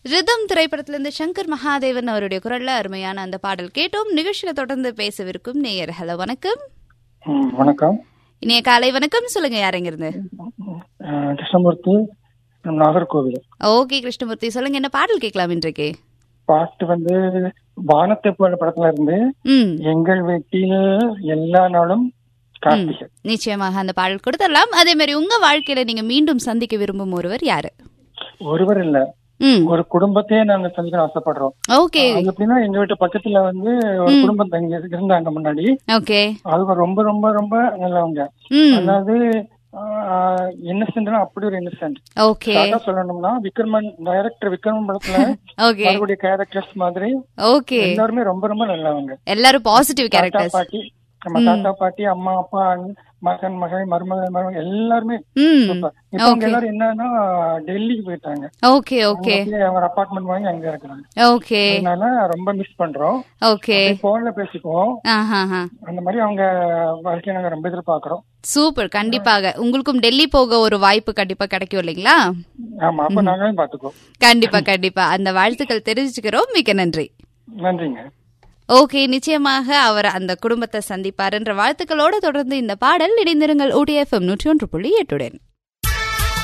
rhythm திரைப்படத்திலிருந்து சங்கர் மகாதேவன் அவருடைய குரல்ல அருமையான அந்த பாடல் கேட்டோம் நிகழ்ச்சியில தொடர்ந்து பேசவிருக்கும் நேயர் ஹலோ வணக்கம் ம், வணக்கம் இனிய காலை வணக்கம் சொல்லுங்க யாருங்க இருந்து அஹ், கிருஷ்ணமூர்த்தி நாகர்கோவில் ஓகே கிருஷ்ணமூர்த்தி சொல்லுங்க என்ன பாடல் கேட்கலாம் இன்றைக்கு பாட்டு வந்து வானத்தை போல படத்துல இருந்து ம் எங்கள் வீட்டில் எல்லா நாளும் கார்த்திகை நிச்சயமாக அந்த பாடல் கொடுத்துடலாம் அதே மாதிரி உங்க வாழ்க்கையில நீங்க மீண்டும் சந்திக்க விரும்பும் ஒருவர் யாரு ஒருவர் இல்ல ம் ஒரு குடும்பத்தையே நாங்க சந்திக்க ஆசைப்படுறோம் ஓகே அது எப்படின்னா எங்க வீட்டு பக்கத்துல வந்து ஒரு குடும்பம் தங்கி இருந்தாங்க முன்னாடி ஓகே அவங்க ரொம்ப ரொம்ப ரொம்ப நல்லவங்க ம் அதாவது இன்னசென்ட்னா அப்படி ஒரு இன்னசென்ட் ஓகே சொல்லணும்னா விக்ரமன் டைரக்டர் விக்ரமன் படத்துல ஓகே மறுபடியும் கேரக்டர்ஸ் மாதிரி ஓகே எல்லாருமே ரொம்ப ரொம்ப நல்லவங்க எல்லாரும் பாசிட்டிவ் தாத்தா கேரக்டர்ஸ் பாட்டி நம்ம தாத்தா பாட்டி அம்மா அப்பா அண்ணன், மகன் மகள் மருமகள் மருமகள் எல்லாருமே ம் சூப்பர் இப்ப அவங்க எல்லாரும் என்னன்னா டெல்லிக்கு போயிட்டாங்க ஓகே ஓகே அப்படியே ஒரு அபார்ட்மெண்ட் வாங்கி அங்க இருக்கிறாங்க ஓகே அதனால ரொம்ப மிஸ் பண்றோம் ஓகே போன்ல பேசிக்குவோம் ஆஹா அந்த மாதிரி அவங்க வாழ்க்கையை நாங்க ரொம்ப எதிர்பார்க்கிறோம் சூப்பர் கண்டிப்பாக உங்களுக்கும் டெல்லி போக ஒரு வாய்ப்பு கண்டிப்பா கிடைக்கும் இல்லைங்களா ஆமா அப்ப நாங்களும் பாத்துக்குவோம் கண்டிப்பா கண்டிப்பா அந்த வாழ்த்துக்கள் தெரிவிச்சுக்கிறோம் மிக்க நன்றி நன்றிங்க ஓகே நிச்சயமாக அவர் அந்த குடும்பத்தை சந்திப்பார் என்ற வாழ்த்துக்களோடு தொடர்ந்து இந்த பாடல் இணைந்திருங்கள் ஓடிஎஃப்எம் நூற்றி ஒன்று புள்ளி எட்டுடன்